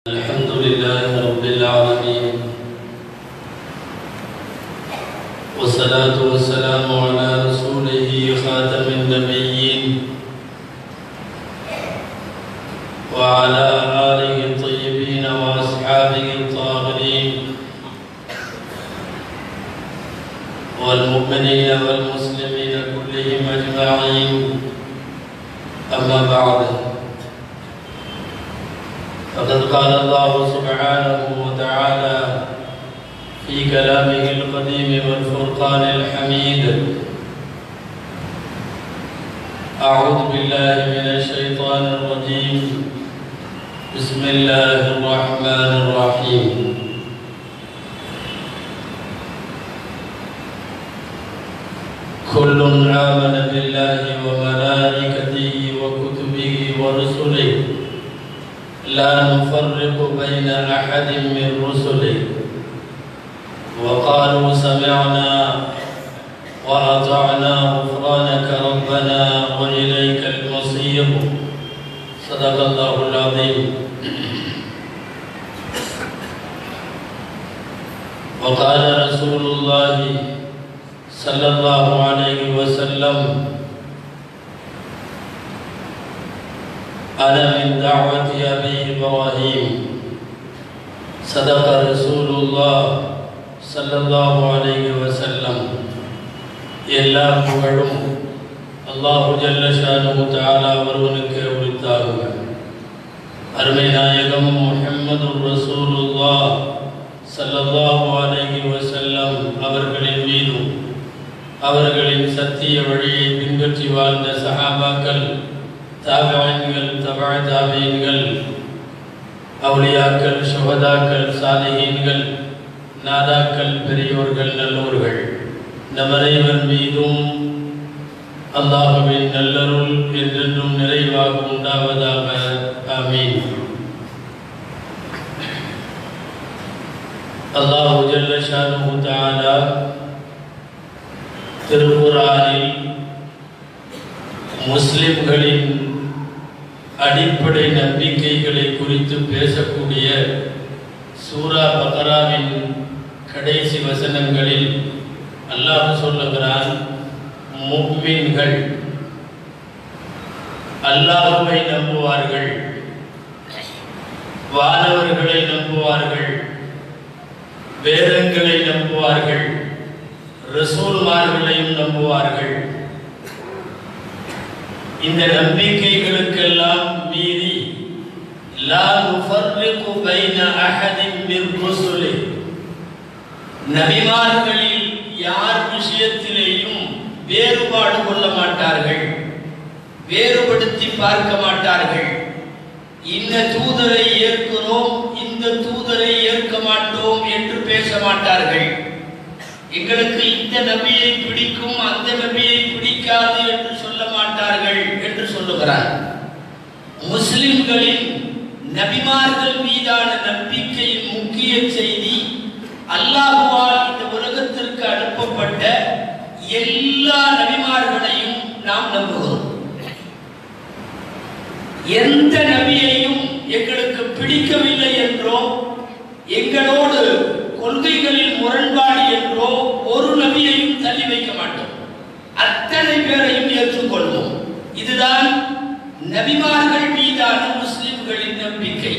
الحمد لله رب العالمين والصلاة والسلام على رسوله خاتم النبيين وعلى آله الطيبين وأصحابه الطاهرين والمؤمنين والمسلمين كلهم أجمعين أما بعد فقد قال الله سبحانه وتعالى في كلامه القديم والفرقان الحميد أعوذ بالله من الشيطان الرجيم بسم الله الرحمن الرحيم كل آمن بالله وملائكته وكتبه ورسله لا نفرق بين أحد من رسله وقالوا سمعنا وأطعنا غفرانك ربنا وإليك المصير صدق الله العظيم وقال رسول الله صلى الله عليه وسلم أنا من دعوة أبي إبراهيم صدق رسول الله صلى الله عليه وسلم எல்லா புகழும் அல்லாஹு ஜல்ல ஷானு தாலா ஒருவனுக்கு உரித்தாகுக அருமை நாயகம் முஹம்மது ரசூலுல்லா ஸல்லல்லாஹு அலைஹி வஸல்லம் அவர்களின் மீதும் அவர்களின் சத்திய வழியை பின்பற்றி வாழ்ந்த சஹாபாக்கள் தாபியன்கள் தபா தாபியன்கள் அவுளியாக்கள் சுகதாக்கள் சாலிஹீன்கள் நாதாக்கள் பெரியோர்கள் நல்லோர்கள் நம் அனைவர் மீதும் அல்லாஹுவின் நல்லருள் என்றென்றும் நிறைவாக உண்டாவதாக ஆமீன் அல்லாஹு ஜல்ல ஷானு தஆலா திருக்குரானில் முஸ்லிம்களின் அடிப்படை நம்பிக்கைகளை குறித்து பேசக்கூடிய சூரா பக்ராவின் கடைசி வசனங்களில் அல்லாஹ் சொல்லுகிறான் முக்மீன்கள் அல்லாஹுவை நம்புவார்கள் வானவர்களை நம்புவார்கள் வேதங்களை நம்புவார்கள் ரசூல்மார்களையும் நம்புவார்கள் இந்த நம்பிக்கைகளுக்கெல்லாம் மீறி லா நுஃபர்ரிகு பைன அஹதின் மின் ருசுலி நபிமார்களில் யார் விஷயத்திலேயும் வேறுபாடு கொள்ள மாட்டார்கள் வேறுபடுத்தி பார்க்க மாட்டார்கள் இந்த தூதரை ஏற்கிறோம் இந்த தூதரை ஏற்க மாட்டோம் என்று பேச மாட்டார்கள் எங்களுக்கு இந்த நபியை பிடிக்கும் அந்த நபியை பிடிக்காது என்று சொல்ல மாட்டார்கள் என்று சொல்லுகிறார் முஸ்லிம்களின் நபிமார்கள் மீதான நம்பிக்கையின் முக்கிய செய்தி அல்லாஹுவால் இந்த உலகத்திற்கு அனுப்பப்பட்ட எல்லா நபிமார்களையும் நாம் நம்புகிறோம் எந்த நபியையும் எங்களுக்கு பிடிக்கவில்லை என்றோ எங்களோடு கொள்கைகளில் முரண்பாடு என்றோ ஒரு நபியையும் தள்ளி வைக்க மாட்டோம் அத்தனை பேரையும் ஏற்றுக்கொள்வோம் இதுதான் நபிமார்கள் மீதான முஸ்லிம்களின் நம்பிக்கை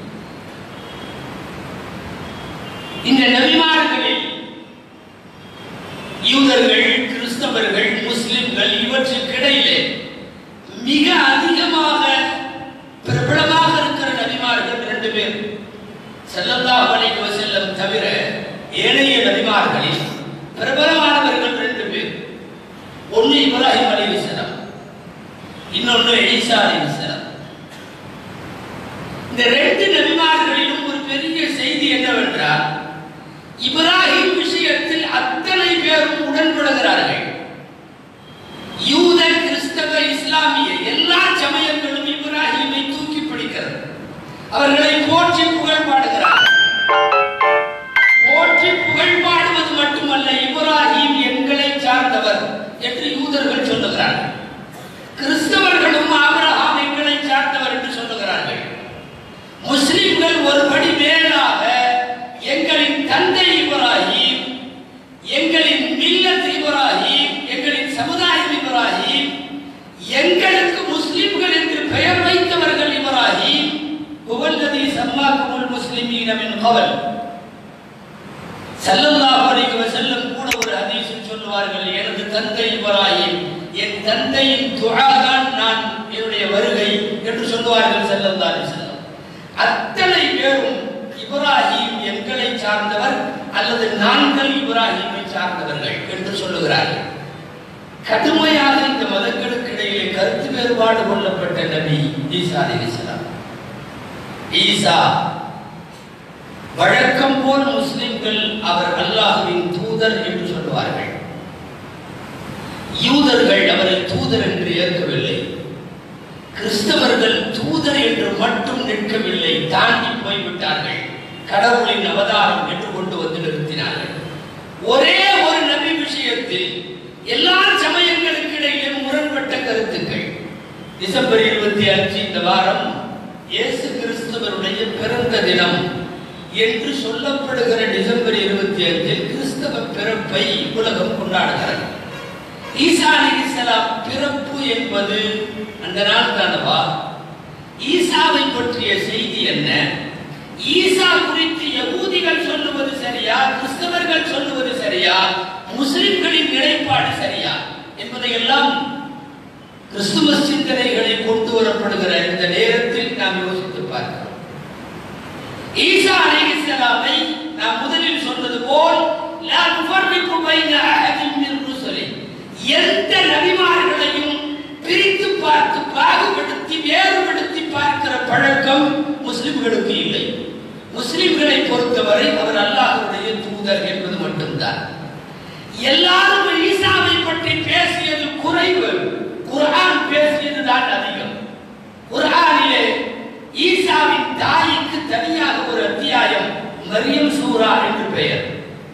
இந்த நபிமார்களில் யூதர்கள் கிறிஸ்தவர்கள் முஸ்லிம்கள் இவற்றுக்கிடையிலே மிக அதிகமாக பிரபலமாக இருக்கிற நபிமார்கள் ரெண்டு பேர் செல்லல்லாஹு அலைஹி வஸல்லம் தவிர ஏனைய நபிமார்களில் பிரபலமானவர்கள் ரெண்டு பேர் ஒன்று இப்ராஹிம் அலைஹிஸ்ஸலாம் இன்னொன்று ஈசா அலைஹிஸ்ஸலாம் இந்த ரெண்டு நபிமார்களிலும் ஒரு பெரிய செய்தி என்னவென்றால் இப்ராஹிம் விஷயத்தில் அத்தனை பேரும் உடன்படுகிறார்கள் யூத கிறிஸ்தவ இஸ்லாமிய எல்லா சமயங்களும் இப்ராஹிமை தூக்கி பிடிக்கிறது அவர்களை போற்றி புகழ் பாடுகிறார்கள் போற்றி புகழ் பாடுவது மட்டுமல்ல இப்ராஹிம் எங்களை சார்ந்தவர் என்று யூதர்கள் சொல்லுகிறார்கள் கிறிஸ்தவர்களும் ஆபிரகாம் எங்களை சார்ந்தவர் என்று சொல்லுகிறார்கள் முஸ்லிம்கள் ஒரு வல்லதி சம்மாக்குமுல் முஸ்லிமீன மின் கவல் ஸல்லல்லாஹு அலைஹி வஸல்லம் கூட ஒரு ஹதீஸில் சொல்லுவார்கள் எனது தந்தை இப்ராஹிம் என் தந்தையின் துஆ தான் நான் என்னுடைய வருகை என்று சொல்லுவார்கள் ஸல்லல்லாஹு அலைஹி வஸல்லம் அத்தனை பேரும் இப்ராஹிம் எங்களை சார்ந்தவர் அல்லது நாங்கள் இப்ராஹிமை சார்ந்தவர்கள் என்று சொல்லுகிறார்கள் கடுமையாக இந்த மதங்களுக்கு இடையிலே கருத்து வேறுபாடு கொள்ளப்பட்ட நபி ஈசா அலிஸ்லாம் ஈசா வழக்கம் போல் முஸ்லிம்கள் அவர் அல்லாஹுவின் தூதர் என்று சொல்லுவார்கள் யூதர்கள் அவரை தூதர் என்று ஏற்கவில்லை கிறிஸ்தவர்கள் தூதர் என்று மட்டும் நிற்கவில்லை தாண்டி போய்விட்டார்கள் கடவுளின் அவதாரம் என்று கொண்டு வந்து நிறுத்தினார்கள் ஒரே ஒரு நபி விஷயத்தில் எல்லா சமயங்களுக்கு இடையே முரண்பட்ட கருத்துக்கள் டிசம்பர் இருபத்தி அஞ்சு இந்த வாரம் இயேசு கிறிஸ்துவருடைய பிறந்த தினம் என்று சொல்லப்படுகிற டிசம்பர் இருபத்தி அஞ்சில் கிறிஸ்தவ பிறப்பை உலகம் கொண்டாடுகிறது ஈசா அலிஸ்லாம் பிறப்பு என்பது அந்த நாள் தானவா ஈசாவை பற்றிய செய்தி என்ன ஈசா குறித்து யகூதிகள் சொல்லுவது சரியா கிறிஸ்தவர்கள் சொல்லுவது சரியா முஸ்லிம்களின் நிலைப்பாடு சரியா என்பதையெல்லாம் கிறிஸ்துவ சிந்தனைகளை கொண்டு வரப்படுகிற இந்த நேரத்தில் நாம் யோசித்து பார்க்கிறோம் ஈசா அலைஹிஸ்ஸலாமை நாம் முதலில் சொன்னது போல் லா நுஃபர்ரிகு பைன அஹதின் மின் ருசுலி எந்த நபிமார்களையும் பிரித்து பார்த்து பாகுபடுத்தி வேறுபடுத்தி பார்க்கிற பழக்கம் முஸ்லிம்களுக்கு இல்லை முஸ்லிம்களை பொறுத்தவரை அவர் அல்லாஹ்வுடைய தூதர் என்பது மட்டும்தான் எல்லாரும் ஈசாவை பற்றி பேசியது குறைவு குர்ஆன் பேசியது தான் அதிகம் குர்ஆனிலே ஈசாவின் தாய்க்கு தனியாக ஒரு அத்தியாயம் மரியம் சூரா என்று பெயர்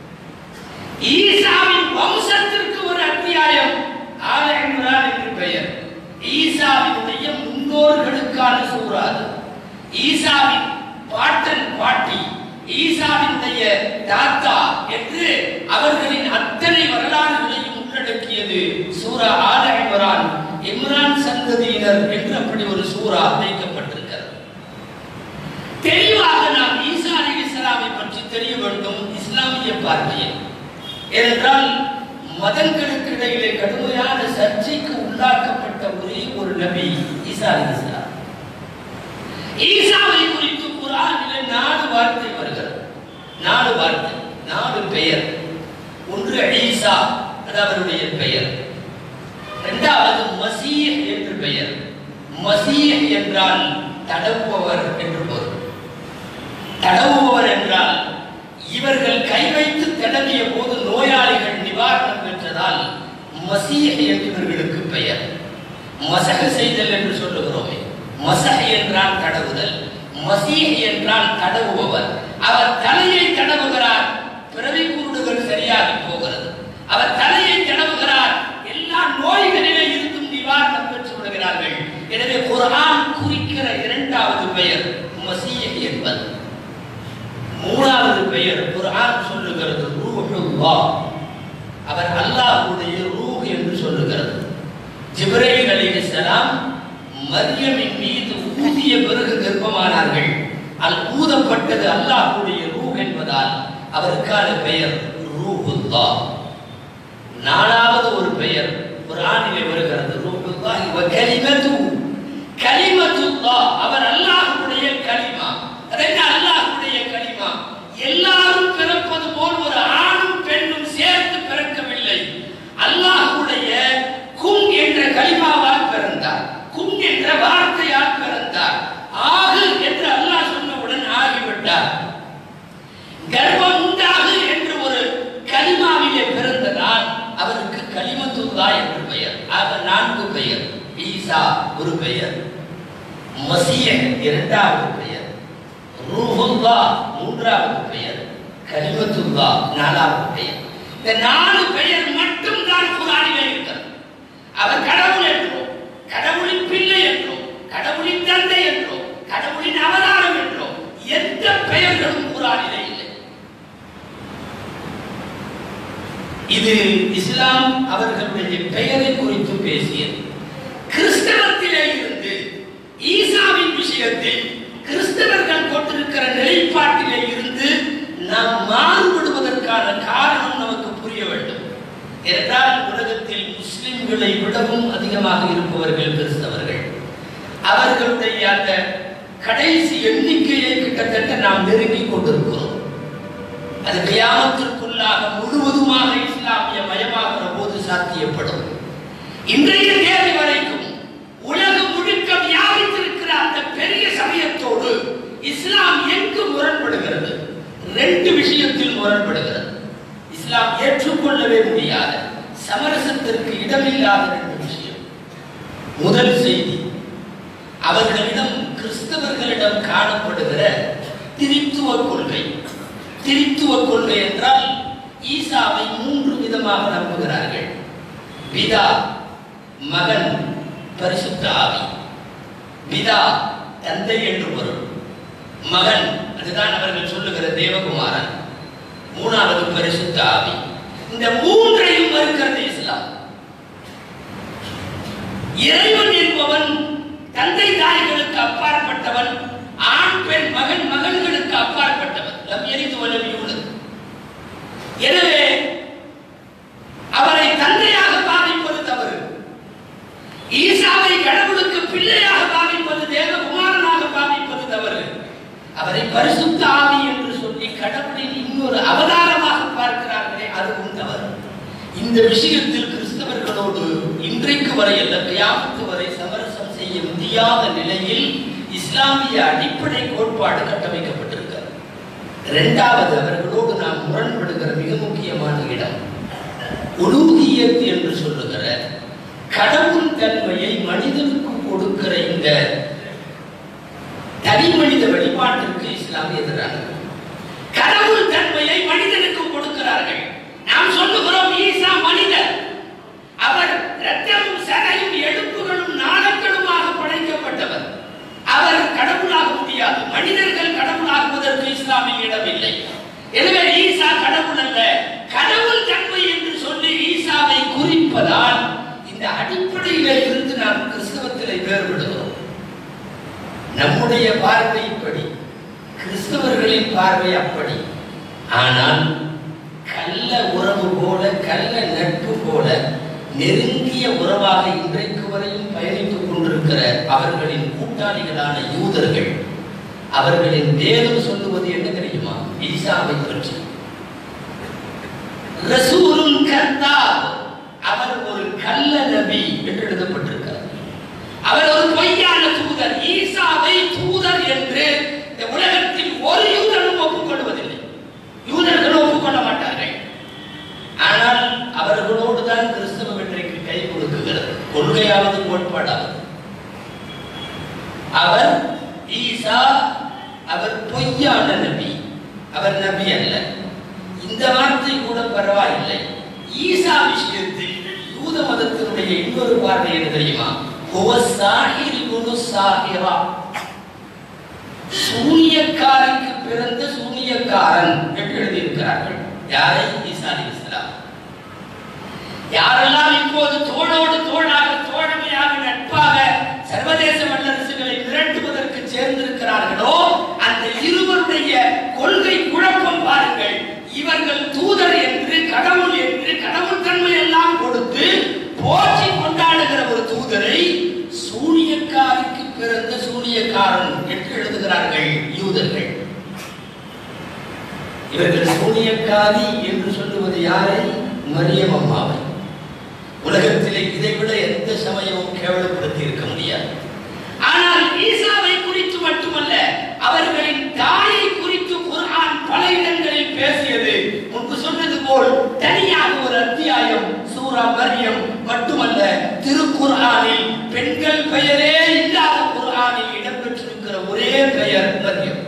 ஈசாவின் வம்சத்திற்கு ஒரு அத்தியாயம் ஆல இம்ரான் என்று பெயர் ஈசாவினுடைய முன்னோர்களுக்கான சூறா அது ஈசாவின் பாட்டன் பாட்டி ஈசாவினுடைய தாத்தா என்று அவர்களின் அத்தனை வரலாறுகளையும் உள்ளடக்கியது சூரா ஆல இம்ரான் இம்ரான் சந்ததியினர் என்று அப்படி ஒரு சூறா வைக்கப்பட்டிருக்கிறது தெளிவாக நாம் ஈசா அலி இஸ்லாமை பற்றி தெரிய வேண்டும் இஸ்லாமிய பார்வையில் ஏனென்றால் மதங்களுக்கு இடையிலே கடுமையான சர்ச்சைக்கு உள்ளாக்கப்பட்ட ஒரே ஒரு நபி ஈசா அலி இஸ்லாம் ஈசாவை குறித்து குரானிலே நாலு வார்த்தை வருகிறது நாலு வார்த்தை நாலு பெயர் ஒன்று ஈசா அது அவருடைய பெயர் இரண்டாவது மசீஹ் என்று பெயர் மசீஹ் என்றால் தடவுபவர் என்று பொருள் தடவுபவர் என்றால் இவர்கள் கை வைத்து தடவிய போது நோயாளிகள் நிவாரணம் பெற்றதால் மசீஹ் என்று இவர்களுக்கு பெயர் மசக செய்தல் என்று சொல்லுகிறோமே மசக என்றால் தடவுதல் மசீஹ் என்றால் தடவுபவர் அவர் தலையை தடவுகிறார் பிறவி குருடுகள் சரியாகி போகிறது அவர் தலையை தடவுகிறார் எல்லா நோய்களிலே இருந்தும் நிவாரணம் பெற்று விடுகிறார்கள் எனவே குர்ஆன் குறிக்கிற இரண்டாவது பெயர் மசீஹ் என்பது மூணாவது பெயர் குர்ஆன் சொல்லுகிறது ரூஹுல்லாஹ் அவர் அல்லாஹ்வுடைய ரூஹ் என்று சொல்லுகிறது ஜிப்ரீல் அலைஹிஸ்ஸலாம் மரியமின் மீது ஊதிய பிறகு கர்ப்பமானார்கள் அல் ஊதப்பட்டது அல்லாஹ்வுடைய ரூஹ் என்பதால் அவருக்கான பெயர் ரூஹுல்லாஹ் நாலாவது ஒரு பெயர் குர்ஆனிலே வருகிறது ரூஹுல்லாஹி வ கலிமத்து கலிமத்துல்லாஹ் அவர் அல்லாஹ்வுடைய கலிமா அதென்ன அல்லாஹ்வுடைய கலிமா எல்லாரும் பிறப்பது போல் ஒரு ஆணும் பெண்ணும் சேர்த்து பிறக்கவில்லை அல்லாஹ்வுடைய கும் என்ற கலிமாவால் பிறந்தார் கும் என்ற வார்த்தையால் பிறந்தார் ஆகு என்று அல்லாஹ் சொன்னவுடன் ஆகிவிட்டார் கர்ப்பம் உண்டாகு என்று ஒரு கலிமாவிலே பிறந்ததால் அவருக்கு கலிமத்துல்லா என்று பெயர் ஆக நான்கு பெயர் ஈசா ஒரு பெயர் மசியன் இரண்டாவது பெயர் ரூஹுல்லா மூன்றாவது பெயர் கலிமத்துல்லா நாலாவது பெயர் இந்த நாலு பெயர் மட்டும் தான் குரானிலே இருக்கிறது அவர் கடவுள் என்றோ கடவுளின் பிள்ளை என்றோ கடவுளின் தந்தை என்றோ கடவுளின் அவதாரம் என்றோ எந்த பெயர்களும் குரானிலே இல்லை இது இஸ்லாம் அவர்களுடைய பெயரை குறித்து பேசியது கிறிஸ்தவத்திலே இருந்து ஈசாவின் விஷயத்தில் கிறிஸ்தவர்கள் நிலைப்பாட்டிலே இருந்து நாம் மாறுபடுவதற்கான காரணம் நமக்கு புரிய வேண்டும் என்றால் உலகத்தில் முஸ்லிம்களை விடவும் அதிகமாக இருப்பவர்கள் கிறிஸ்தவர்கள் அவர்களுடைய அந்த கடைசி எண்ணிக்கையை கிட்டத்தட்ட நாம் நெருங்கிக் கொண்டிருக்கிறோம் அது கியாமத்திற்குள்ளாக முழுவதுமாக இஸ்லாமிய மயமாகிற போது சாத்தியப்படும் இன்றைய தேதி வரைக்கும் உலகம் முழுக்க வியாபித்திருக்கிற அந்த பெரிய சமயத்தோடு இஸ்லாம் எங்கு முரண்படுகிறது ரெண்டு விஷயத்தில் முரண்படுகிறது இஸ்லாம் ஏற்றுக்கொள்ளவே முடியாத சமரசத்திற்கு இடமில்லாத ரெண்டு விஷயம் முதல் செய்தி அவர்களிடம் கிறிஸ்தவர்களிடம் காணப்படுகிற திரித்துவ கொள்கை திரித்துவ கொள்கை என்றால் ஈசாவை மூன்று விதமாக நம்புகிறார்கள் பிதா மகன் பரிசுத்த ஆவி பிதா தந்தை என்று பொருள் மகன் அதுதான் அவர்கள் சொல்லுகிற தேவகுமாரன் மூணாவது பரிசுத்த ஆவி இந்த மூன்றையும் மறுக்கிறது இஸ்லாம் இறைவன் என்பவன் தந்தை தாய்களுக்கு அப்பாற்பட்டவன் ஆண் பெண் மகன் மகன்களுக்கு அப்பாற்பட்டவன் லம் எரிந்து வலம் யூலது எனவே அவரை தந்தையாக பாவிப்பது தவறு ஈசாவை கடவுளுக்கு பிள்ளையாக பாவிப்பது தேவகுமாரனாக பாவிப்பது தவறு அவரை பரிசுத்த ஆவி என்று சொல்லி கடவுளின் இன்னொரு அவதாரமாக பார்க்கிறார்களே அதுவும் தவறு இந்த விஷயத்தில் கிறிஸ்தவர்களோடு இன்றைக்கு வரை அல்ல கியாமத்து வரை சமரசம் செய்ய முடியாத நிலையில் இஸ்லாமிய அடிப்படை கோட்பாடு கட்டமைக்கப்பட்டிருக்கிறது இரண்டாவது அவர்களோடு நாம் முரண்படுகிற மிக முக்கியமான இடம் உலூகியத் என்று சொல்லுகிற கடவுள் தன்மையை மனிதனுக்கு கொடுக்கிற இந்த தனி மனித வழிபாட்டிற்கு இஸ்லாம் எதிரானது கடவுள் தன்மையை மனிதனுக்கு கொடுக்கிறார்கள் நாம் சொல்லுகிறோம் ஈசா மனிதர் அவர் இரத்தமும் சதையும் எலும்புகளும் நாளங்களுமாக படைக்கப்பட்டவர் அவர் கடவுளாக முடியாது மனிதர்கள் கடவுளாகுவதற்கு இஸ்லாமில் இடமில்லை எனவே ஈசா கடவுள் அல்ல கடவுள் தன்மை என்று சொல்லி ஈசாவை குறிப்பதால் இந்த அடிப்படையில இருந்து நாம் கிறிஸ்தவத்திலே வேறுபடுகிறோம் நம்முடைய பார்வை இப்படி கிறிஸ்தவர்களின் பார்வை அப்படி ஆனால் கள்ள உறவு போல கள்ள நட்பு போல நெருங்கிய உறவாக இன்றைக்கு வரையும் பயணித்துக் கொண்டிருக்கிற அவர்களின் கூட்டாளிகளான யூதர்கள் அவர்களின் வேதம் சொல்லுவது என்ன தெரியுமா ஈசாவை பற்றி ரசூலுன் கர்த்தாப் அவர் ஒரு கள்ள நபி என்று எழுதப்பட்டிருக்கிறார் அவர் ஒரு பொய்யான தூதர் ஈசாவை தூதர் என்று இந்த உலகத்தில் ஒரு யூதனும் ஒப்புக்கொள்வதில்லை யூதர்கள் ஒப்புக்கொள்ள மாட்டார்கள் ஆனால் அவர்களோடு தான் கிறிஸ்தவம் இன்றைக்கு கை கொடுக்குகிறது கொள்கையாவது கோட்பாடாவது அவர் ஈசா அவர் பொய்யான நபி அவர் நபி அல்ல இந்த வார்த்தை கூட பரவாயில்லை ஈசா விஷயத்தில் யூத மதத்தினுடைய இன்னொரு பார்வை என்ன தெரியுமா ஹுவ சாஹிர் குனு சாஹிரா சூனியக்காரிக்கு பிறந்த சூனியக்காரன் என்று எழுதியிருக்கிறார்கள் யாரை ஈசா அலைஹிஸ்ஸலாம் யாரெல்லாம் இப்போது தோளோடு தோளாக தோழமையாக நட்பாக சர்வதேச வல்லரசுகளை மிரட்டுவதற்கு சேர்ந்திருக்கிறார்களோ அந்த இருவருடைய கொள்கை குழப்பம் பாருங்கள் இவர்கள் தூதர் என்று கடவுள் என்று கடவுள் தன்மை எல்லாம் கொடுத்து போற்றி கொண்டாடுகிற ஒரு தூதரை சூனியக்காரிக்கு பிறந்த சூனியக்காரன் என்று எழுதுகிறார்கள் யூதர்கள் இவர்கள் சூனியக்காரி என்று சொல்லுவது யாரை மரியம் அம்மாவை உலகத்திலே இதை விட எந்த சமயமும் கேவலப்படுத்தி இருக்க முடியாது ஆனால் ஈசாவை குறித்து மட்டுமல்ல அவர்களின் தாயை குறித்து குர்ஆன் பல இடங்களில் பேசியது முன்பு சொன்னது போல் தனியாக ஒரு அத்தியாயம் சூரா மரியம் மட்டுமல்ல திருக்குர்ஆனில் பெண்கள் பெயரே இல்லாத குர்ஆனில் இடம்பெற்றிருக்கிற ஒரே பெயர் மரியம்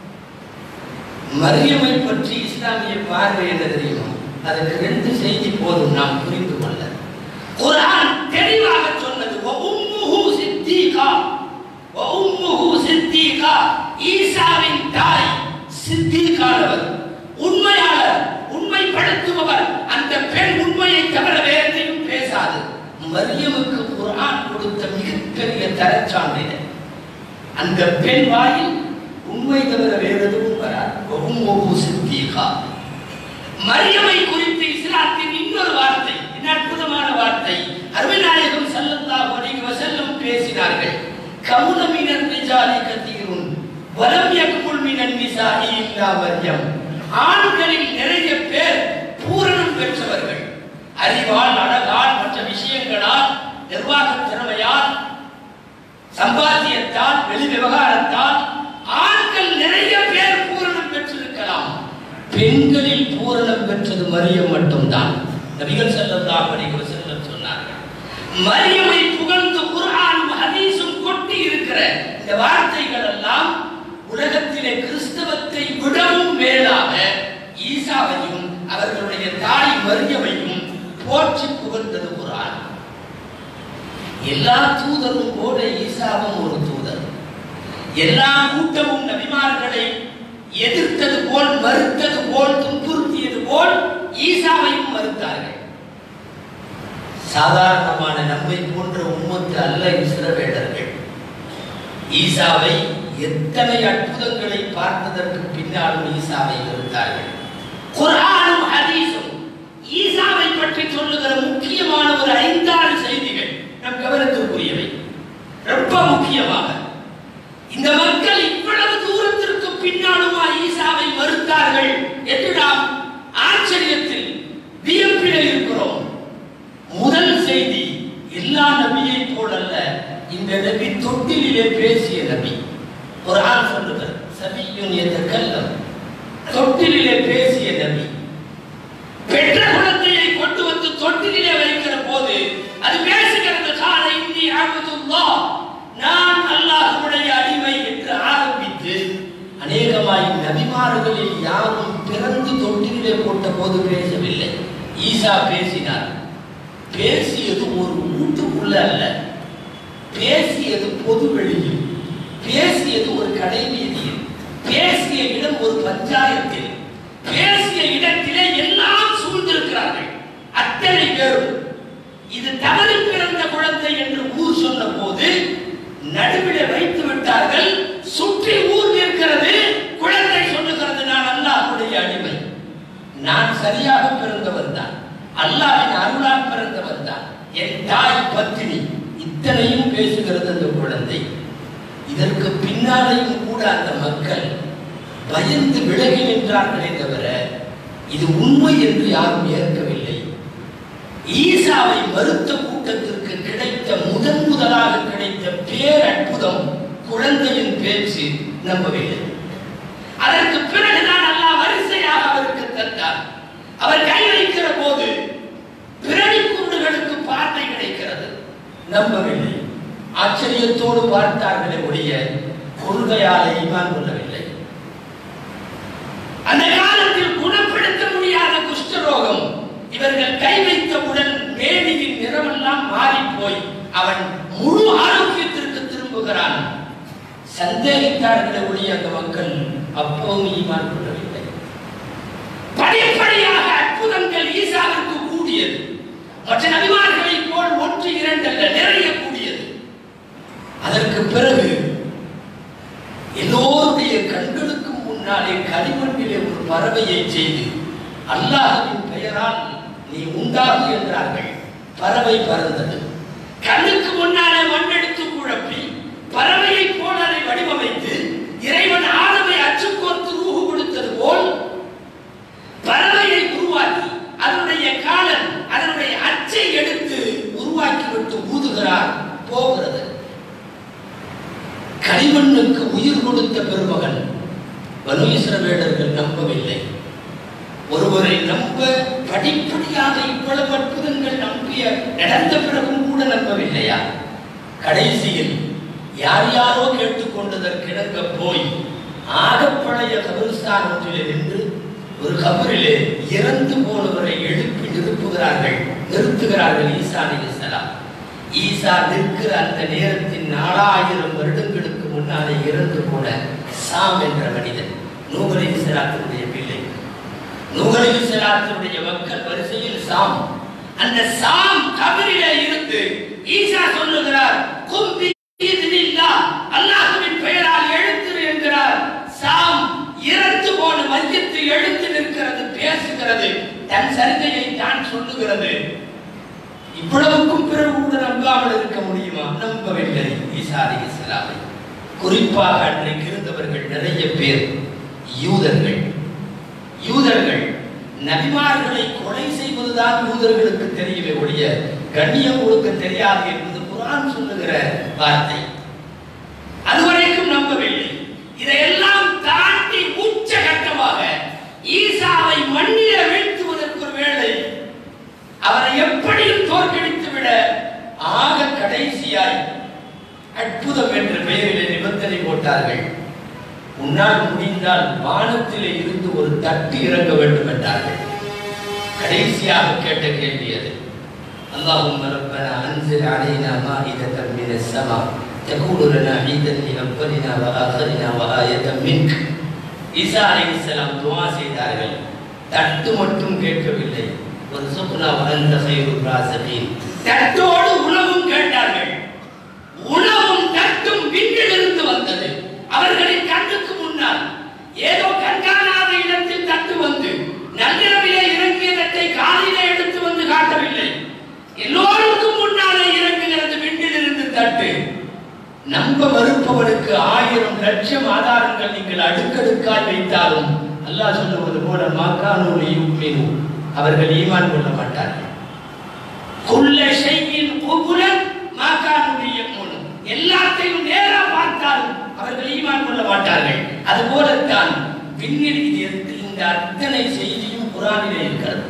மரியமை பற்றி இஸ்லாமிய பார்வை என்ன தெரியுமா அதுக்கு ரெண்டு செய்தி போதும் நாம் புரிந்து கொள்ள குர்ஆன் தெளிவாக சொன்னது "வ உம்முஹு சித்தீகா வ உம்முஹு சித்தீகா ஈசாவின் தாய் சித்தீகானவர் உண்மையாளர் உண்மைப்படுத்துபவர் அந்த பெண் உண்மையை தவிர வேறு எதையும் பேசாது மரியமுக்கு குர்ஆன் கொடுத்த மிகப்பெரிய தரச்சான்றிதழ் அந்த பெண் வாயில் உண்மை தவிர வேறு எதுவும் உம்முஹு சித்தீகா மரியமை குறித்து இஸ்லாத்தின் இன்னொரு வார்த்தை என்ன அற்புதமான வார்த்தை அருமைநாயகம் ஸல்லல்லாஹு அலைஹி வஸல்லம் பேசினார்கள் கவுன மினர் ரிஜாலி கதீருன் வலம் யக்முல் மினன் நிசாஇ இல்லா மரியம் ஆண்களில் நிறைய பேர் பூரணம் பெற்றவர்கள் அறிவால் அழகால் மற்ற விஷயங்களால் நிர்வாக திறமையால் சம்பாத்தியத்தால் வெளி விவகாரத்தால் ஆண்கள் நிறைய பேர் பூரணம் பெற்றிருக்கலாம் பெண்களில் பூரணம் பெற்றது மரியம் மட்டும்தான் நபிகள் ஸல்லல்லாஹு அலைஹி வஸல்லம் சொன்னார்கள் மரியமை புகழ்ந்து குர்ஆனும் ஹதீஸும் கொட்டி இருக்கிற இந்த வார்த்தைகள் எல்லாம் உலகத்திலே கிறிஸ்தவத்தை விடவும் மேலாக ஈசாவையும் அவர்களுடைய தாய் மரியமையும் போற்றி புகழ்ந்தது குர்ஆன் எல்லா தூதரும் போல ஈசாவும் ஒரு தூதர் எல்லா கூட்டமும் நபிமார்களை எதிர்த்தது போல் மறுத்தது போல் துன்புறுத்தியது போல் ஈசாவையும் மறுத்தார்கள் சாதாரணமான நம்மை போன்ற உம்மத்து அல்ல இஸ்ரவேலர்கள் ஈசாவை எத்தனை அற்புதங்களை பார்த்ததற்கு பின்னாலும் ஈசாவை வெறுத்தார்கள் குர்ஆனும் ஹதீஸும் ஈசாவை பற்றி சொல்லுகிற முக்கியமான ஒரு ஐந்தாறு செய்திகள் நம் கவனத்திற்குரியவை ரொம்ப முக்கியமாக இந்த மக்கள் இவ்வளவு தூரத்திற்கு பின்னாலுமா ஈசாவை மறுத்தார்கள் என்று நாம் ஆச்சரியத்தில் வியப்பில் இருக்கிறோம் முதல் செய்தி எல்லா நபியை போலல்ல இந்த நபி தொட்டிலே பேசிய நபி ஒரு ஆள் சொல்லுகிறார் சபியும் எதற்கல்லம் தொட்டிலே பேசிய நபி பெற்ற குழந்தையை கொண்டு வந்து தொட்டிலே வைக்கிற போது அது பேசுகிறது கால இந்தி அபுதுல்லா நான் அல்லாஹ்வுடைய அடிமை என்று ஆரம்பித்து அநேகமாய் நபிமார்களில் யாரும் பிறந்து தொட்டிலே போட்ட போது பேசவில்லை ஈசா பேசினார் பேசியது ஒரு வீட்டுக்குள்ள அல்ல பேசியது பொது வெளியில் பேசியது ஒரு கடை வீதியில் பேசிய இடம் ஒரு பஞ்சாயத்தில் பேசிய இடத்திலே எல்லாம் சூழ்ந்திருக்கிறார்கள் அத்தனை பேரும் இது தவறி பிறந்த குழந்தை என்று ஊர் சொன்ன போது நடுவிலே வைத்து விட்டார்கள் சுற்றி ஊர் நிற்கிறது குழந்தை சொல்லுகிறது நான் அல்லாஹ்வுடைய அடிமை நான் சரியாக பிறந்தவன் தான் அல்லாஹ்வின் அருளால் பிறந்தவன் தான் என் தாய் பத்தினி இத்தனையும் பேசுகிறது அந்த குழந்தை இதற்கு பின்னாலேயும் கூட அந்த மக்கள் பயந்து விலகி நின்றார்களே தவிர இது உண்மை என்று யாரும் ஏற்கவில்லை ஈசாவை மறுத்த கூட்டத்திற்கு கிடைத்த முதன் முதலாக கிடைத்த பேரற்புதம் குழந்தையின் பேச்சு நம்பவில்லை அதற்கு பிறகுதான் அல்லாஹ் வரிசையாக அவருக்கு தந்தார் அவர் கை வைக்கிற போது பிறவி குருடுகளுக்கு பார்வை கிடைக்கிறது நம்பவில்லை ஆச்சரியத்தோடு பார்த்தார்களே ஒழிய கொள்கையாலே ஈமான் கொள்ளவில்லை அந்த காலத்தில் குணப்படுத்த முடியாத குஷ்டரோகம் இவர்கள் கை வைத்தவுடன் மேனியின் நிறமெல்லாம் மாறி போய் அவன் முழு ஆரோக்கியத்திற்கு திரும்புகிறான் சந்தேகித்தார்களே ஒழிய அந்த மக்கள் அப்பவும் ஈமான் கொள்ளவில்லை படிப்படியாக அற்புதங்கள் ஈசாவிற்கு கூடியது மற்ற நபிமார்களை போல் ஒன்று இரண்டல்ல நிறைய கூடியது அதற்கு பிறகு எல்லோருடைய கண்களுக்கும் முன்னாலே களிமண்ணிலே ஒரு பறவையை செய்து அல்லாஹ்வின் பெயரால் நீ உண்டாகு என்றார்கள் பறவை பறந்தது கண்ணுக்கு முன்னாலே மண்ணெடுத்து குழப்பி பறவையை போல அதை வடிவமைத்து இறைவன் ஆதமை அச்சுக்கோர்த்து ரூஹு கொடுத்தது போல் பறவையை உருவாக்கி அதனுடைய காலன் அதனுடைய அச்சை எடுத்து உருவாக்கி விட்டு ஊதுகிறார் போகிறது களிமண்ணுக்கு உயிர் கொடுத்த பெருமகன் பனு இஸ்ரவேலர்கள் நம்பவில்லை ஒருவரை நம்ப படிப்படியாக இவ்வளவு அற்புதங்கள் நம்பிய நடந்த பிறகும் கூட நம்பவில்லையா கடைசியில் யார் யாரோ கேட்டுக்கொண்டதற்கிணங்க போய் ஆகப்பழைய கபிரிஸ்தான் ஒன்றிலே நின்று ஒரு கபரிலே இறந்து போனவரை எழுப்பி நிறுப்புகிறார்கள் நிறுத்துகிறார்கள் ஈசா அலைஹிஸ்ஸலாம் ஈசா நிற்கிற அந்த நேரத்தின் நாலாயிரம் வருடங்களுக்கு முன்னாலே இறந்து போன சாம் என்ற மனிதன் நூகலை செலாத்தினுடைய பிள்ளை நூகலை செலாத்தினுடைய மக்கள் வரிசையில் சாம் அந்த சாம் கபரிலே இருந்து ஈசா சொல்லுகிறார் கும்பி அல்லாஹுவின் பெயரால் எழுத்துரு என்கிறார் சாம் இறந்து போன மையத்தை எழுந்து நிற்கிறது பேசுகிறது தன் சரிதையை தான் சொல்லுகிறது இவ்வளவுக்கும் பிறகு கூட நம்பாமல் இருக்க முடியுமா நம்பவில்லை ஈசா அலைஹிஸ்ஸலாமை குறிப்பாக அன்றைக்கு இருந்தவர்கள் நிறைய பேர் யூதர்கள் யூதர்கள் நபிமார்களை கொலை செய்வதுதான் யூதர்களுக்கு தெரியவே ஒழிய கண்ணியம் கொடுக்க தெரியாது என்பது குரான் சொல்லுகிற வார்த்தை அதுவரைக்கும் நம்பவில்லை இதையெல்லாம் தாண்டி உச்சகட்டமாக ஈசாவை மண்ணில வீழ்த்துவதற்கு ஒரு வேளை அவரை எப்படியும் தோற்கடித்து விட ஆக கடைசியாய் அற்புதம் என்ற பெயரிலே நிபந்தனை போட்டார்கள் உன்னால் முடிந்தால் வானத்திலே இருந்து ஒரு தட்டு இறங்க வேண்டும் என்றார்கள் கடைசியாக கேட்ட கேள்வி அது اللهم ربنا انزل علينا مائدة من السماء تكون لنا عيدا لاولنا واخرنا وآية منك ஈசா அலைஹிஸ்ஸலாம் துஆ செய்தார்கள் தட்டு மட்டும் கேட்கவில்லை ஒரு சுப்னா வந்த ஹைரு ராசகீன் தட்டோடு உணவும் கேட்டார்கள் உணவும் தட்டும் விண்ணிலிருந்து வந்தது அவர்களின் கண்ணுக்கு முன்னால் ஏதோ கண்காணாத இடத்தில் தட்டு வந்து நள்ளிரவிலே இறங்கிய தட்டை காலையிலே எடுத்து வந்து காட்டவில்லை எல்லோருக்கும் முன்னாலே இறங்குகிறது விண்ணிலிருந்து தட்டு நம்ப மறுப்பவனுக்கு ஆயிரம் லட்சம் ஆதாரங்கள் நீங்கள் அடுக்கடுக்காய் வைத்தாலும் அல்லாஹ் சொல்லுவது போல மாக்கானூலி யுக்மினு அவர்கள் ஈமான் கொள்ள மாட்டார்கள் குல்ல ஷையின் குபுலன் மாக்கானூலி யுக்மினு எல்லாத்தையும் நேரா பார்த்தாலும் அவர்கள் ஈமான் கொள்ள மாட்டார்கள் அதுபோலத்தான் விண்ணில் இது இந்த அத்தனை செய்தியும் குரானிலே இருக்கிறது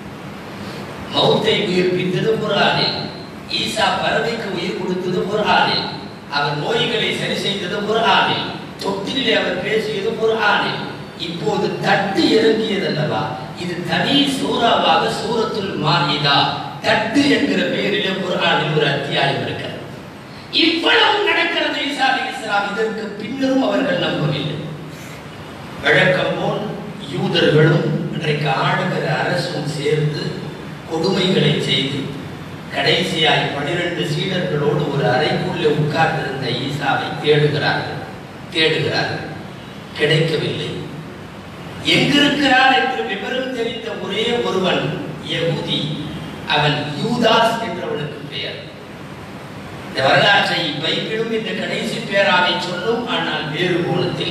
மௌத்தை உயிர்ப்பித்தது குரானில் ஈசா பறவைக்கு உயிர் கொடுத்தது குரானில் அவர் நோய்களை சரி செய்தது குரானில் தொட்டிலே அவர் பேசியது குரானில் இப்போது தட்டு இறங்கியதல்லவா இது தனி சூறாவாக சூரத்துல் மாயிதா தட்டு என்கிற பெயரிலே குரானில் ஒரு அத்தியாயம் இருக்கிறது இவ்வளவு நடக்கிறது ஈசா அலைஹிஸ்ஸலாம் இதற்கு பின்னரும் அவர்கள் நம்பவில்லை வழக்கம் போல் யூதர்களும் இன்றைக்கு ஆளுகிற அரசும் சேர்ந்து கொடுமைகளை செய்து கடைசியாய் பனிரெண்டு சீடர்களோடு ஒரு அறைக்குள்ளே உட்கார்ந்திருந்த ஈசாவை தேடுகிறார்கள் தேடுகிறார்கள் கிடைக்கவில்லை எங்கிருக்கிறார் என்று விவரம் தெரிந்த ஒரே ஒருவன் யகுதி அவன் யூதாஸ் என்றவனுக்கு பெயர் இந்த வரலாற்றை பைபிளும் இந்த கடைசி பேராவை சொல்லும் ஆனால் வேறு கோணத்தில்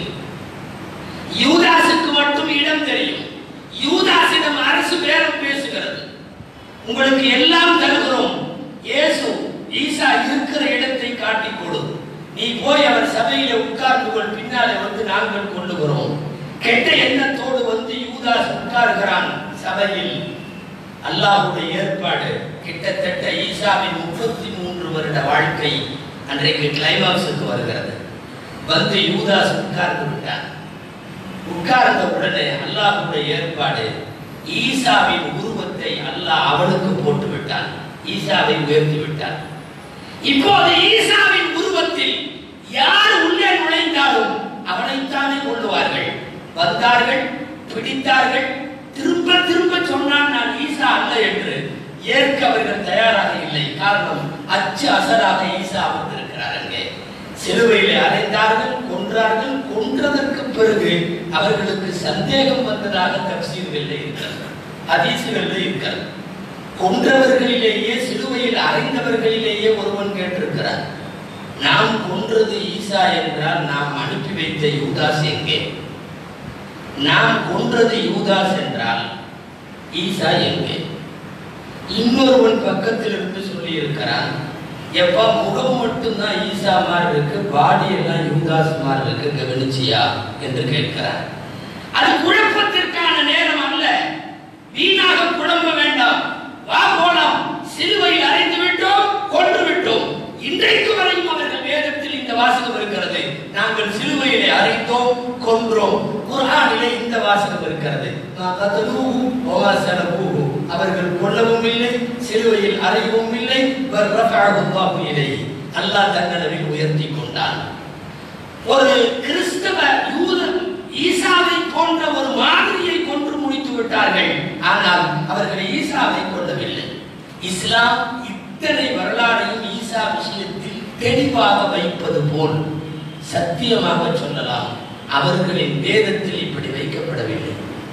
யூதாசுக்கு மட்டும் இடம் தெரியும் யூதாசிடம் அரசு பேரம் பேசுகிறது உங்களுக்கு எல்லாம் தருகிறோம் இயேசு ஈசா இருக்கிற இடத்தை காட்டிக் கொடு நீ போய் அவர் சபையில உட்கார்ந்து கொள் பின்னாலே வந்து நாங்கள் கொள்ளுகிறோம் கெட்ட எண்ணத்தோடு வந்து யூதாஸ் உட்கார்கிறான் சபையில் அல்லாஹ்வுடைய ஏற்பாடு கிட்டத்தட்ட ஈசாவின் முப்பத்தி மூன்று வருட வாழ்க்கை அன்றைக்கு கிளைமாக்ஸுக்கு வருகிறது வந்து யூதாஸ் உட்கார்ந்து விட்டான் உட்கார்ந்த உடனே அல்லாஹ்வுடைய ஏற்பாடு ஈசாவின் உருவத்தை அல்லாஹ் அவனுக்கு போட்டு விட்டான் ஈசாவை உயர்த்தி விட்டான் இப்போது ஈசாவின் உருவத்தில் யார் உள்ளே நுழைந்தாலும் அவனைத்தானே கொள்ளுவார்கள் வந்தார்கள் பிடித்தார்கள் திரும்ப திரும்ப சொன்னான் நான் ஈசா அல்ல என்று ஏற்க அவர்கள் தயாராக இல்லை காரணம் அச்சு அசலாக ஈசா வந்திருக்கிறார் அங்கே சிலுவையிலே அறைந்தார்கள் கொன்றார்கள் கொன்றதற்கு பிறகு அவர்களுக்கு சந்தேகம் வந்ததாக தப்சீர்களில் இருக்கிறது ஹதீசுகளில் இருக்கிறது கொன்றவர்களிலேயே சிலுவையில் அறைந்தவர்களிலேயே ஒருவன் கேட்டிருக்கிறார் நாம் கொன்றது ஈசா என்றால் நாம் அனுப்பி வைத்த யூதாஸ் எங்கே நாம் கொன்றது யூதாஸ் என்றால் ஈசா எங்கே இன்னொருவன் பக்கத்தில் இருந்து சொல்லி இருக்கிறான் எப்பா முகம் மட்டும்தான் ஈசா மாதிரி இருக்கு பாடி எல்லாம் யூதாஸ் மாதிரி இருக்கு கவனிச்சியா என்று கேட்கிறார் அது குழப்பத்திற்கான நேரம் அல்ல வீணாக குழம்ப வேண்டாம் வா போலாம் சிலுவையில் அறைந்து விட்டோம் கொன்று விட்டோம் இன்றைக்கு வரையும் அவர்கள் வேதத்தில் இந்த வாசகம் இருக்கிறது நாங்கள் சிலுவையிலே அறைந்தோம் கொன்றோம் குர்ஆனிலே இந்த வாசகம் இருக்கிறது மா கதலூஹு வமா ஸலபூஹு. அவர்கள் கொல்லவும் இல்லை சிலுவையில் அறையவும் இல்லை பல் ரஃபஅஹு அல்லாஹு இலைஹி அல்லாஹ் தன்னளவில் உயர்த்தி கொண்டான் ஒரு கிறிஸ்தவ யூத ஈசாவை போன்ற ஒரு மாதிரியை கொன்று முடித்து விட்டார்கள் ஆனால் அவர்கள் ஈசாவை கொல்லவில்லை இஸ்லாம் இத்தனை வரலாறையும் ஈசா விஷயத்தில் தெளிவாக வைப்பது போல் சத்தியமாக சொல்லலாம் அவர்களின் வேதத்தில் இப்படி வைக்கப்படவில்லை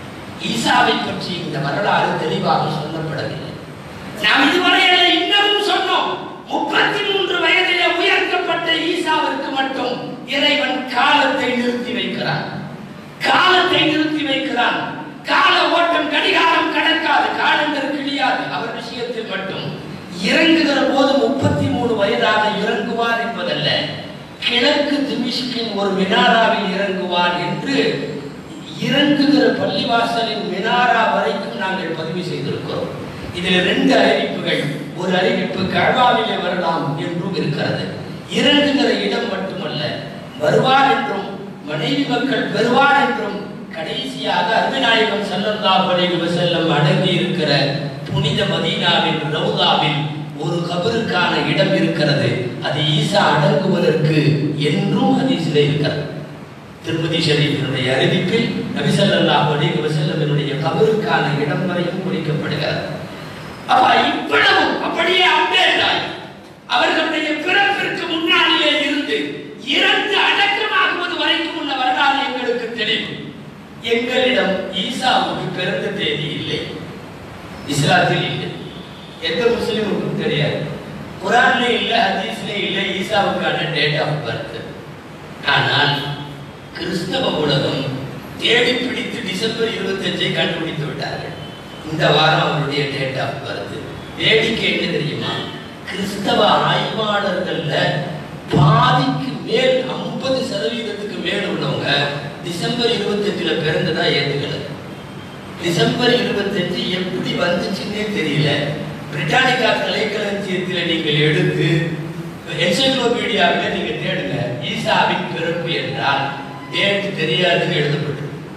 ஈசாவை பற்றி இந்த வரலாறு தெளிவாக சொல்லப்படவில்லை நாம் இதுவரை அதை இன்னமும் சொன்னோம் முப்பத்தி மூன்று வயதிலே உயர்த்தப்பட்ட ஈசாவிற்கு மட்டும் இறைவன் காலத்தை நிறுத்தி வைக்கிறான் காலத்தை நிறுத்தி வைக்கிறான் கால ஓட்டம் கடிகாரம் கடக்காது காலங்கள் கிழியாது அவர் விஷயத்தில் மட்டும் இறங்குகிற போது முப்பத்தி மூணு வயதாக இறங்குவார் என்பதல்ல கிழக்கு திமிஷ்கின் ஒரு மினாராவில் இறங்குவார் என்று இறங்குகிற பள்ளிவாசலின் மினாரா வரைக்கும் நாங்கள் பதிவு செய்திருக்கிறோம் இதில் ரெண்டு அறிவிப்புகள் ஒரு அறிவிப்பு கழ்வாவிலே வரலாம் என்றும் இருக்கிறது இறங்குகிற இடம் மட்டுமல்ல வருவார் என்றும் மனைவி மக்கள் பெறுவார் என்றும் கடைசியாக அருமைநாயகம் ஸல்லல்லாஹு அலைஹி வஸல்லம் அடங்கி இருக்கிற புனித மதீனாவின் ரவுதாவில் ஒரு கபருக்கான இடம் இருக்கிறது அது ஈசா அடங்குவதற்கு என்றும் ஹதீஸிலே இருக்கிறது திருப்பதி ஷரீஃபினுடைய அறிவிப்பில் நபி ஸல்லல்லாஹு அலைஹி வஸல்லமினுடைய கபருக்கான இடம் வரையும் குறிக்கப்படுகிறது அப்ப இவ்வளவு அப்படியே அப்டேட் ஆகி அவர்களுடைய பிறப்பிற்கு முன்னாடியே இருந்து இறந்து அடக்கமாகுவது வரைக்கும் உள்ள வரலாறு எங்களுக்கு தெரியும் எங்களிடம் ஈசாவுக்கு பிறந்த தேதி இல்லை இஸ்லாத்தில் இல்லை எந்த முஸ்லிமுக்கும் தெரியாது குரான்ல இல்ல ஹதீஸ்ல இல்ல ஈசாவுக்கான டேட் ஆஃப் பர்த் ஆனால் கிறிஸ்தவ உலகம் தேடி பிடித்து டிசம்பர் இருபத்தஞ்சை கண்டுபிடித்து விட்டார்கள் இந்த வாரம் அவருடைய டேட் ஆஃப் பர்த் வேடிக்கை என்ன தெரியுமா கிறிஸ்தவ ஆய்வாளர்கள்ல பாதிக்கு மேல் ஐம்பது சதவீதத்துக்கு மேல் உள்ளவங்க டிசம்பர் இருபத்தஞ்சுல பிறந்ததா ஏத்துக்கல டிசம்பர் இருபத்தஞ்சு எப்படி வந்துச்சுன்னே தெரியல பிரிட்டானிக்கா கலைக்களஞ்சியத்தில் நீங்கள் எடுத்து என்சைக்ளோபீடியாவில் நீங்க தேடுங்க ஈசாவின் பிறப்பு என்றால் டேட் தெரியாதுன்னு எழுதப்பட்டிருக்கு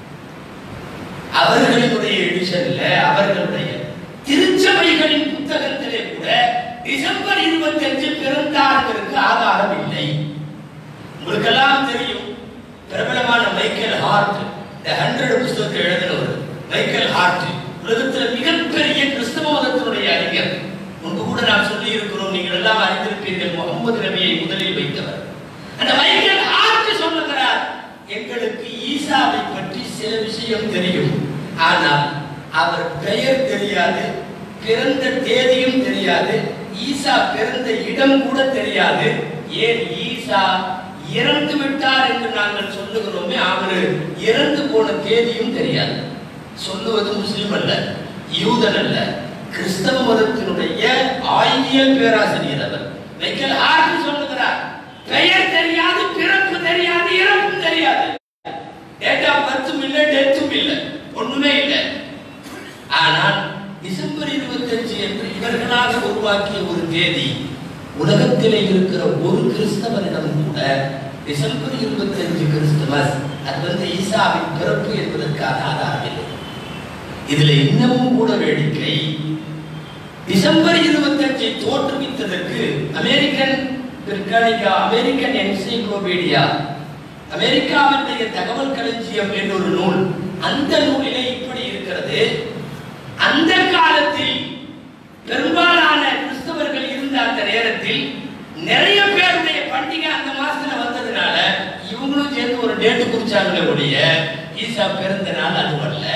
அவர்களினுடைய எடிஷன்ல அவர்களுடைய திருச்சபைகளின் புத்தகத்திலே கூட டிசம்பர் இருபத்தஞ்சு பிறந்தார்களுக்கு ஆதாரம் இல்லை உங்களுக்கெல்லாம் தெரியும் பிரபலமான மைக்கேல் ஹார்ட் இந்த ஹண்ட்ரட் புஸ்தகத்தை எழுதினவர் மைக்கேல் ஹார்ட் உலகத்தில் மிகப்பெரிய கிறிஸ்தவ மதத்தினுடைய அறிஞர் முன்பு கூட நான் சொல்லி இருக்கிறோம் நீங்கள் எல்லாம் அறிந்திருப்பீர்கள் முகமது நபியை முதலில் வைத்தவர் அந்த மைக்கேல் ஹார்ட் சொல்லுகிறார் எங்களுக்கு ஈசாவை பற்றி சில விஷயம் தெரியும் ஆனால் அவர் பெயர் தெரியாது பிறந்த தேதியும் தெரியாது ஈசா பிறந்த இடம் கூட தெரியாது ஏன் ஈசா இறந்து விட்டார் என்று நாங்கள் சொல்லுகிறோமே அவர் இறந்து போன தேதியும் தெரியாது சொல்லுவது முஸ்லிம் அல்ல யூதன் அல்ல கிறிஸ்தவ மதத்தினுடைய ஆய்வியல் பேராசிரியர் அவர் மைக்கேல் ஹார்ட் சொல்லுகிறார் பெயர் தெரியாது பிறப்பு தெரியாது இறப்பும் தெரியாது டேட் ஆஃப் பர்த்தும் இல்லை டெத்தும் இல்லை ஒண்ணுமே இல்லை ஆனால் டிசம்பர் இருபத்தஞ்சு என்று இவர்களாக உருவாக்கிய ஒரு தேதி உலகத்திலே இருக்கிற ஒரு கிறிஸ்தவரிடம் கூட டிசம்பர் இருபத்தஞ்சு கிறிஸ்துமஸ் அது வந்து ஈசாவின் பிறப்பு என்பதற்கான ஆதாரம் இல்லை இதுல இன்னமும் கூட வேடிக்கை டிசம்பர் இருபத்தஞ்சை தோற்றுவித்ததற்கு அமெரிக்கன் பிரிட்டானிக்கா அமெரிக்கன் என்சைக்ளோபீடியா அமெரிக்காவினுடைய தகவல் களஞ்சியம் என்ற ஒரு நூல் அந்த நூலிலே இப்படி இருக்கிறது அந்த காலத்தில் பெரும்பாலான கிறிஸ்தவர்கள் இருந்த அந்த நேரத்தில் நிறைய பேருடைய பண்டிகை அந்த மாசத்துல வந்ததுனால இவங்களும் சேர்ந்து ஒரு டேட்டு குறிச்சாங்களே ஒழிய ஈசா பிறந்த நாள் அது வரல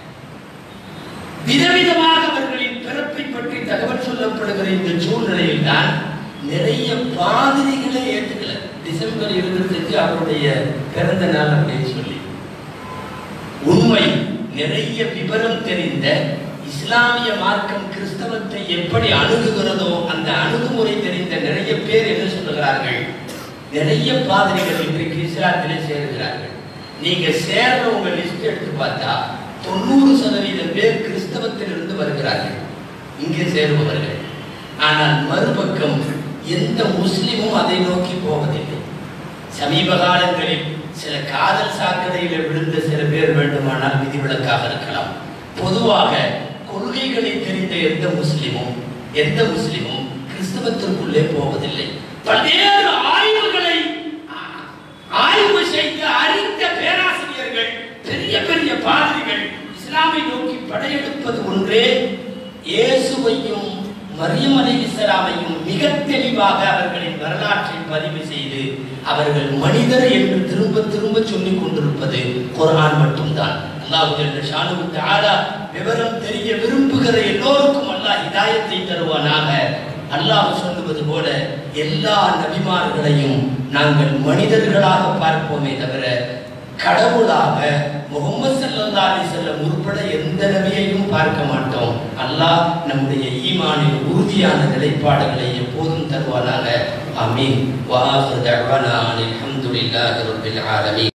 விதவிதமாக அவர்களின் பிறப்பை பற்றி தகவல் சொல்லப்படுகிற இந்த சூழ்நிலையில் தான் நிறைய பாதிரிகளை ஏற்றுக்கல டிசம்பர் இருபத்தஞ்சு அவருடைய பிறந்த நாள் அப்படின்னு சொல்லி உண்மை நிறைய விவரம் தெரிந்த இஸ்லாமிய மார்க்கம் கிறிஸ்தவத்தை எப்படி அணுகுகிறதோ அந்த அணுகுமுறை தெரிந்த நிறைய பேர் என்ன சொல்லுகிறார்கள் நிறைய பாதிரிகள் இன்றைக்கு இஸ்லாத்திலே சேருகிறார்கள் நீங்க சேர்ற உங்க லிஸ்ட் எடுத்து பார்த்தா தொண்ணூறு சதவீதம் பேர் கிறிஸ்தவத்திலிருந்து வருகிறார்கள் இங்கே சேருபவர்கள் ஆனால் மறுபக்கம் எந்த முஸ்லிமும் அதை நோக்கி போவதில்லை சமீப காலங்களில் சில காதல் சாக்கடையில் விழுந்த சில பேர் வேண்டுமானால் விதிவிலக்காக இருக்கலாம் பொதுவாக கொள்கைகளை தெரிந்த எந்த முஸ்லிமும் எந்த முஸ்லிமும் கிறிஸ்தவத்திற்குள்ளே போவதில்லை பல்வேறு ஆய்வுகளை ஆ- ஆய்வு செய்து அறிந்த பேராசிரியர்கள் பெரிய பெரிய பாதிரிகள் இஸ்லாமை நோக்கி படையெடுப்பது ஒன்றே இயேசுவையும் மரியம் அலைஹிஸ்ஸலாமையும் மிக தெளிவாக அவர்களின் வரலாற்றை பதிவு செய்து அவர்கள் மனிதர் என்று திரும்ப திரும்ப சொல்லிக் கொண்டிருப்பது குர்ஆன் மட்டும்தான் அல்லாஹ் ஜல்ல ஷானு தஆலா விவரம் தெரிய விரும்புகிற எல்லோருக்கும் அல்லாஹ் ஹிதாயத்தை தருவானாக அல்லாஹ் சொல்லுவது போல எல்லா நபிமார்களையும் நாங்கள் மனிதர்களாக பார்ப்போமே தவிர கடவுளாக முகமது ஸல்லல்லாஹு அலைஹி வஸல்லம் உட்பட எந்த நபியையும் பார்க்க மாட்டோம் அல்லாஹ் நம்முடைய ஈமானில் உறுதியான நிலைப்பாடுகளை எப்போதும் தருவானாக ஆமீன் வஆஹிரு தஅவானா அல்ஹம்துலில்லாஹி ரப்பில் ஆலமீன்